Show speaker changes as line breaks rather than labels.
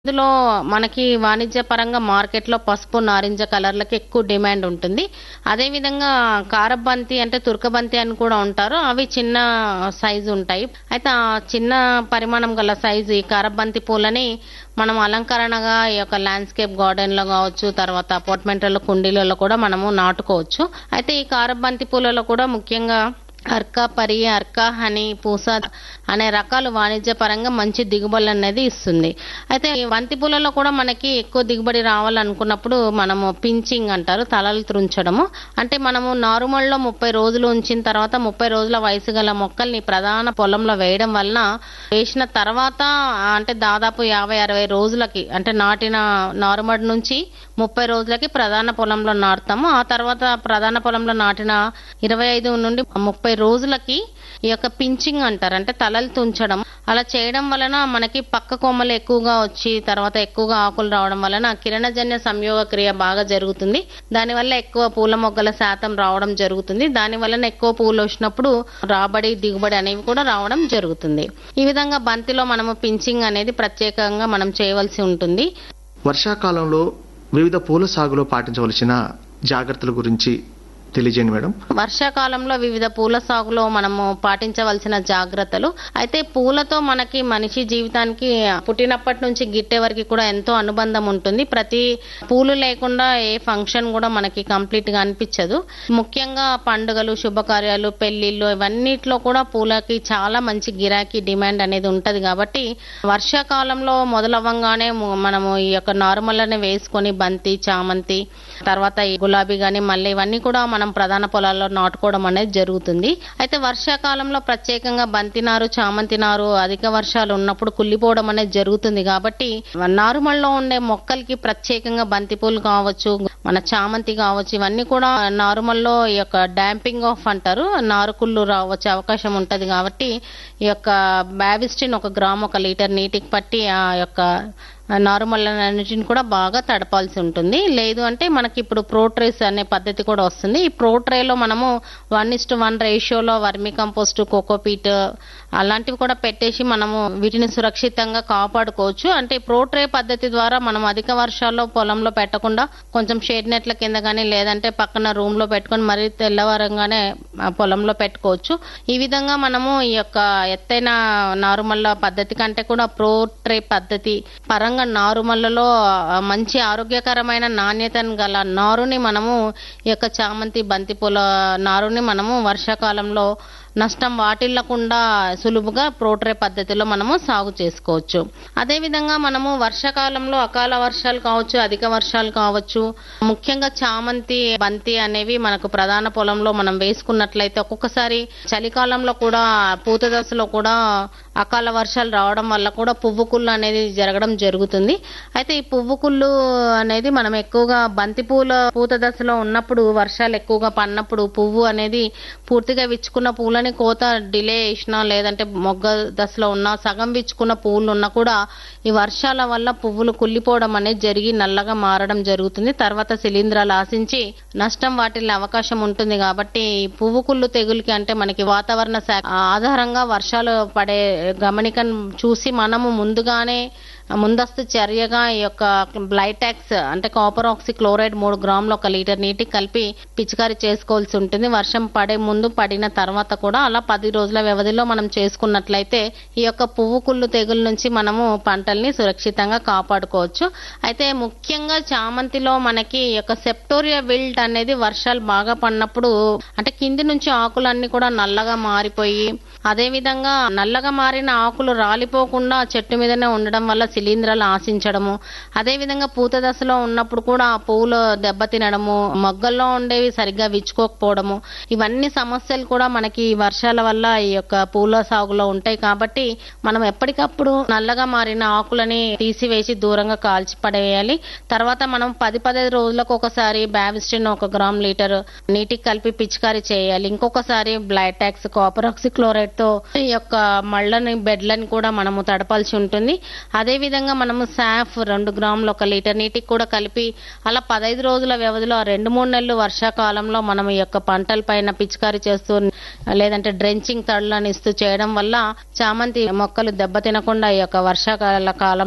ఇందులో మనకి వాణిజ్య పరంగా మార్కెట్లో పసుపు నారింజ కలర్లకి ఎక్కువ డిమాండ్ ఉంటుంది అదేవిధంగా కారబంతి అంటే తుర్కబంతి అని కూడా ఉంటారు అవి చిన్న సైజు ఉంటాయి అయితే ఆ చిన్న పరిమాణం గల సైజు ఈ కారబంతి పూలని మనం అలంకరణగా ఈ యొక్క ల్యాండ్స్కేప్ గార్డెన్ లో కావచ్చు తర్వాత అపార్ట్మెంట్లలో కుండీలలో కూడా మనము నాటుకోవచ్చు అయితే ఈ కారబంతి పూలలో కూడా ముఖ్యంగా అర్కా పరి అర్కా హనీ పూస అనే రకాలు వాణిజ్య పరంగా మంచి దిగుబడి అనేది ఇస్తుంది అయితే ఈ బంతి పూలలో కూడా మనకి ఎక్కువ దిగుబడి రావాలనుకున్నప్పుడు మనము పించింగ్ అంటారు తలలు త్రుంచడము అంటే మనము నారుమల్లో ముప్పై రోజులు ఉంచిన తర్వాత ముప్పై రోజుల వయసు గల మొక్కల్ని ప్రధాన పొలంలో వేయడం వలన వేసిన తర్వాత అంటే దాదాపు యాభై అరవై రోజులకి అంటే నాటిన నారుమడి నుంచి ముప్పై రోజులకి ప్రధాన పొలంలో నాటుతాము ఆ తర్వాత ప్రధాన పొలంలో నాటిన ఇరవై ఐదు నుండి ముప్పై రోజులకి ఈ యొక్క పించింగ్ అంటారు అంటే తలలు తుంచడం అలా చేయడం వలన మనకి పక్క కొమ్మలు ఎక్కువగా వచ్చి తర్వాత ఎక్కువగా ఆకులు రావడం వలన కిరణజన్య సంయోగ క్రియ బాగా జరుగుతుంది దానివల్ల ఎక్కువ పూల మొగ్గల శాతం రావడం జరుగుతుంది దాని వలన ఎక్కువ పూలు వచ్చినప్పుడు రాబడి దిగుబడి అనేవి కూడా రావడం జరుగుతుంది ఈ విధంగా బంతిలో మనము పించింగ్ అనేది ప్రత్యేకంగా మనం చేయవలసి ఉంటుంది
వర్షాకాలంలో వివిధ పూల సాగులో పాటించవలసిన జాగ్రత్తల గురించి తెలియజేయండి మేడం
వర్షాకాలంలో వివిధ పూల సాగులో మనము పాటించవలసిన జాగ్రత్తలు అయితే పూలతో మనకి మనిషి జీవితానికి పుట్టినప్పటి నుంచి గిట్టే వరకు కూడా ఎంతో అనుబంధం ఉంటుంది ప్రతి పూలు లేకుండా ఏ ఫంక్షన్ కూడా మనకి కంప్లీట్ గా అనిపించదు ముఖ్యంగా పండుగలు శుభకార్యాలు పెళ్లిళ్ళు ఇవన్నిట్లో కూడా పూలకి చాలా మంచి గిరాకీ డిమాండ్ అనేది ఉంటది కాబట్టి వర్షాకాలంలో మొదలవ్వంగానే ము- మనము ఈ యొక్క నార్మల్నే వేసుకొని బంతి చామంతి తర్వాత ఈ గులాబీ గాని మళ్ళీ ఇవన్నీ కూడా మనం ప్రధాన పొలాల్లో నాటుకోవడం అనేది జరుగుతుంది అయితే వర్షాకాలంలో ప్రత్యేకంగా బంతి నారు చామంతి నారు అధిక వర్షాలు ఉన్నప్పుడు కుళ్ళిపోవడం అనేది జరుగుతుంది కాబట్టి నారుమల్లో ఉండే మొక్కలకి ప్రత్యేకంగా బంతి పూలు కావచ్చు మన చామంతి కావచ్చు ఇవన్నీ కూడా నారుమల్లో ఈ యొక్క డాంపింగ్ ఆఫ్ అంటారు నారుకుళ్ళు రావచ్చే అవకాశం ఉంటది కాబట్టి ఈ యొక్క బ్యావిస్టిన్ ఒక గ్రామ్ ఒక లీటర్ నీటికి పట్టి ఆ యొక్క నార్మల్ అన్నిటిని కూడా బాగా తడపాల్సి ఉంటుంది లేదు అంటే మనకి ఇప్పుడు ప్రోట్రేస్ అనే పద్ధతి కూడా వస్తుంది ఈ ప్రోట్రేలో మనము వన్ ఇస్ టు వన్ రేషియోలో వర్మి కంపోస్ట్ కోకోపీట్ అలాంటివి కూడా పెట్టేసి మనము వీటిని సురక్షితంగా కాపాడుకోవచ్చు అంటే ప్రోట్రే పద్ధతి ద్వారా మనం అధిక వర్షాల్లో పొలంలో పెట్టకుండా కొంచెం షేడ్ నెట్ల కింద కానీ లేదంటే పక్కన రూమ్ లో పెట్టుకొని మరీ తెల్లవారంగానే ఆ పొలంలో పెట్టుకోవచ్చు ఈ విధంగా మనము ఈ యొక్క ఎత్తైన నారుమల్ల పద్ధతి కంటే కూడా ప్రోట్రే పద్ధతి పరంగా నారుమల్లలో ఆ, మంచి ఆరోగ్యకరమైన నాణ్యతను గల నారుని మనము ఈ యొక్క చామంతి బంతి పూల నారుని మనము వర్షాకాలంలో నష్టం వాటిల్లకుండా సులువుగా ప్రోట్రే పద్ధతిలో మనము సాగు చేసుకోవచ్చు అదే విధంగా మనము వర్షాకాలంలో అకాల వర్షాలు కావచ్చు అధిక వర్షాలు కావచ్చు ముఖ్యంగా చామంతి బంతి అనేవి మనకు ప్రధాన పొలంలో మనం వేసుకున్నట్లయితే ఒక్కొక్కసారి చలికాలంలో కూడా పూత దశలో కూడా అకాల వర్షాలు రావడం వల్ల కూడా పువ్వు కుళ్ళు అనేది జరగడం జరుగుతుంది అయితే ఈ పువ్వు కుళ్ళు అనేది మనం ఎక్కువగా బంతి పూల పూత దశలో ఉన్నప్పుడు వర్షాలు ఎక్కువగా పడినప్పుడు పువ్వు అనేది పూర్తిగా విచ్చుకున్న పూలని కోత డిలే చేసినా లేదంటే మొగ్గ దశలో ఉన్న సగం విచ్చుకున్న పువ్వులు ఉన్నా కూడా ఈ వర్షాల వల్ల పువ్వులు కుళ్ళిపోవడం అనేది జరిగి నల్లగా మారడం జరుగుతుంది తర్వాత శిలీంధ్రాలు ఆశించి నష్టం వాటిల్లే అవకాశం ఉంటుంది కాబట్టి ఈ పువ్వు కుళ్ళు తెగులుకి అంటే మనకి వాతావరణ శాఖ ఆధారంగా వర్షాలు పడే గమనికను చూసి మనము ముందుగానే ముందస్తు చర్యగా ఈ యొక్క బ్లైటాక్స్ అంటే కాపర్ ఆక్సి క్లోరైడ్ మూడు గ్రాములు ఒక లీటర్ నీటికి కలిపి పిచికారీ చేసుకోవాల్సి ఉంటుంది వర్షం పడే ముందు పడిన తర్వాత కూడా అలా పది రోజుల వ్యవధిలో మనం చేసుకున్నట్లయితే ఈ యొక్క పువ్వు కుళ్ళు తెగుల నుంచి మనము పంటల్ని సురక్షితంగా కాపాడుకోవచ్చు అయితే ముఖ్యంగా చామంతిలో మనకి ఈ యొక్క సెప్టోరియా విల్ట్ అనేది వర్షాలు బాగా పడినప్పుడు అంటే కింది నుంచి ఆకులన్నీ కూడా నల్లగా మారిపోయి అదే విధంగా నల్లగా మారిన ఆకులు రాలిపోకుండా చెట్టు మీదనే ఉండడం వల్ల శిలీంధ్రాలు ఆశించడము అదే విధంగా పూత దశలో ఉన్నప్పుడు కూడా ఆ పువ్వులు దెబ్బతినడము మొగ్గల్లో ఉండేవి సరిగ్గా విచ్చుకోకపోవడము ఇవన్నీ సమస్యలు కూడా మనకి ఈ వర్షాల వల్ల ఈ యొక్క పూల సాగులో ఉంటాయి కాబట్టి మనం ఎప్పటికప్పుడు నల్లగా మారిన ఆకులని తీసివేసి దూరంగా కాల్చి పడేయాలి తర్వాత మనం పది పదహైదు రోజులకు ఒకసారి బ్యావిస్టిన్ ఒక గ్రామ్ లీటర్ నీటికి కలిపి పిచికారీ చేయాలి ఇంకొకసారి బ్లైటాక్స్ కాపర్ ఆక్సిక్లోరైడ్ తో ఈ యొక్క మళ్ళని బెడ్లని కూడా మనము తడపాల్సి ఉంటుంది అదే విధంగా మనము సాఫ్ రెండు గ్రాములు ఒక లీటర్ నీటికి కూడా కలిపి అలా పదహైదు రోజుల వ్యవధిలో ఆ రెండు మూడు నెలలు వర్షాకాలంలో మనం ఈ యొక్క పంటల పైన పిచికారీ చేస్తూ లేదంటే డ్రెంచింగ్ తడులను ఇస్తూ చేయడం వల్ల చామంతి మొక్కలు దెబ్బతినకుండా ఈ యొక్క వర్షాకాల కాలం